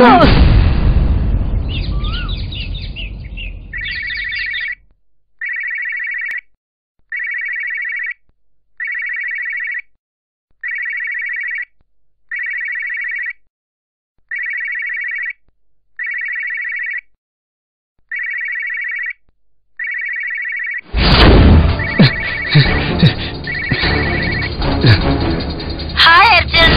Hi Arjun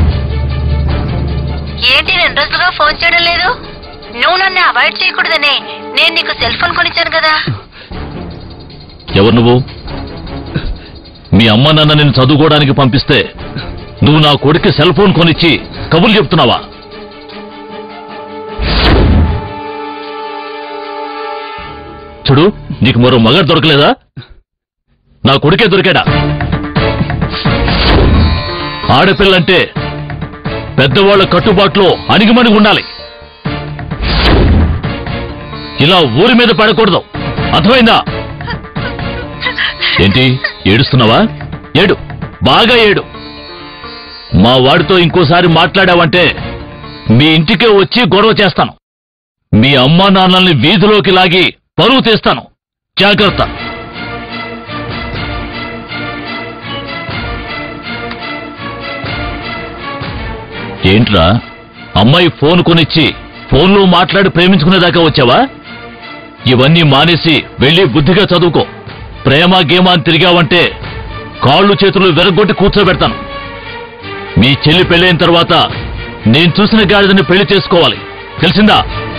ఏంటి రెండు రోజులుగా ఫోన్ చేయడం లేదు నువ్వు నన్ను అవాయిడ్ చేయకూడదనే నేను నీకు సెల్ ఫోన్ కొనిచ్చాను కదా ఎవరు నువ్వు మీ అమ్మ నాన్న నేను చదువుకోవడానికి పంపిస్తే నువ్వు నా కొడుకు సెల్ ఫోన్ కొనిచ్చి కబుర్లు చెప్తున్నావా చూడు నీకు మరో మగాడు దొరకలేదా నా కొడుకే దొరికాడా ఆడపిల్లంటే పెద్దవాళ్ల కట్టుబాట్లో అణిగిమణిగి ఉండాలి ఇలా ఊరి మీద పడకూడదు అర్థమైందా ఏంటి ఏడుస్తున్నావా ఏడు బాగా ఏడు మా వాడితో ఇంకోసారి మాట్లాడావంటే మీ ఇంటికే వచ్చి గొడవ చేస్తాను మీ అమ్మా నాన్నల్ని వీధిలోకి లాగి పరువు తీస్తాను జాగ్రత్త ఏంట్రా అమ్మాయి ఫోన్ కొనిచ్చి ఫోన్లో మాట్లాడి ప్రేమించుకునేదాకా వచ్చావా ఇవన్నీ మానేసి వెళ్ళి బుద్ధిగా చదువుకో ప్రేమ గేమ అని తిరిగావంటే కాళ్ళు చేతులు వెరగొట్టి కూర్చోబెడతాను మీ చెల్లి పెళ్ళైన తర్వాత నేను చూసిన గాడిదని పెళ్లి చేసుకోవాలి తెలిసిందా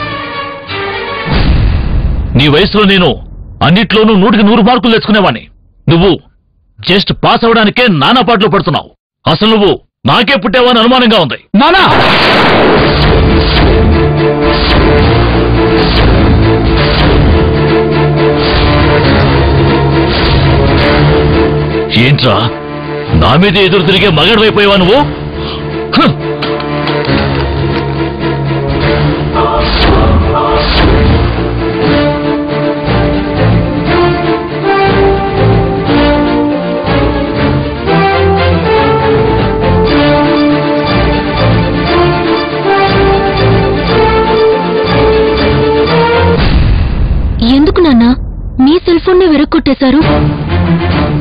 నీ వయసులో నేను అన్నిట్లోనూ నూటికి నూరు మార్కులు తెచ్చుకునేవాణ్ణి నువ్వు జస్ట్ పాస్ అవడానికే నానా పాటలు పడుతున్నావు అసలు నువ్వు నాకే పుట్టావని అనుమానంగా ఉంది నానా ఏంట్రా నా మీద ఎదురు తిరిగే మగడవైపోయావా నువ్వు హ్! ఎందుకు నాన్న మీ సెల్ ఫోన్ ని విరక్కొట్టేశారు